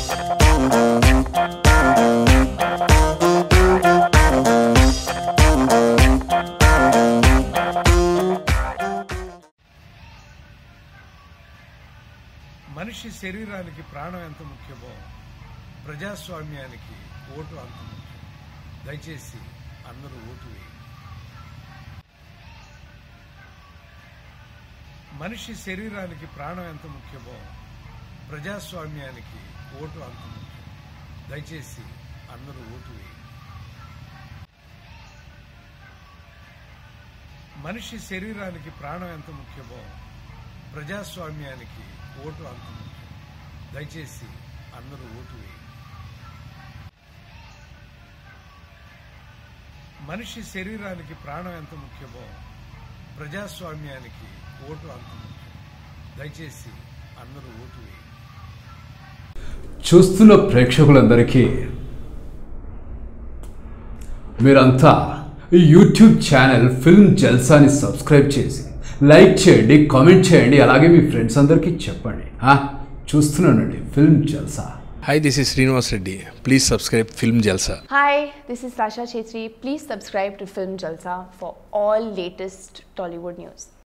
మనిషి శరీరానికి ప్రాణం ఎంత ముఖ్యమో ప్రజాస్వామ్యానికి ఓటు అంత ముఖ్యం దయచేసి అందరూ ఓటు వేయండి మనిషి శరీరానికి ప్రాణం ఎంత ముఖ్యమో ప్రజాస్వామ్యానికి ఓటు అంత ముఖ్యం దయచేసి అందరూ ఓటు వేయండి మనిషి శరీరానికి ప్రాణం ఎంత ముఖ్యమో ప్రజాస్వామ్యానికి ఓటు అంత ముఖ్యం దయచేసి అందరూ ఓటు వేయండి మనిషి శరీరానికి ప్రాణం ఎంత ముఖ్యమో ప్రజాస్వామ్యానికి ఓటు అంత ముఖ్యం దయచేసి అందరూ ఓటు వేయండి చూస్తున్న ప్రేక్షకులందరికీ మీరంతా ఈ యూట్యూబ్ ఛానల్ ఫిల్మ్ జల్సాని సబ్స్క్రైబ్ చేసి లైక్ చేయండి కామెంట్ చేయండి అలాగే మీ ఫ్రెండ్స్ అందరికీ చెప్పండి ఆ, చూస్తున్నానండి film Jalsa Hi, this is Srinivas Reddy. Please subscribe Film Jalsa. Hi, this is Sasha Chetri. Please subscribe to Film Jalsa for all latest Tollywood news.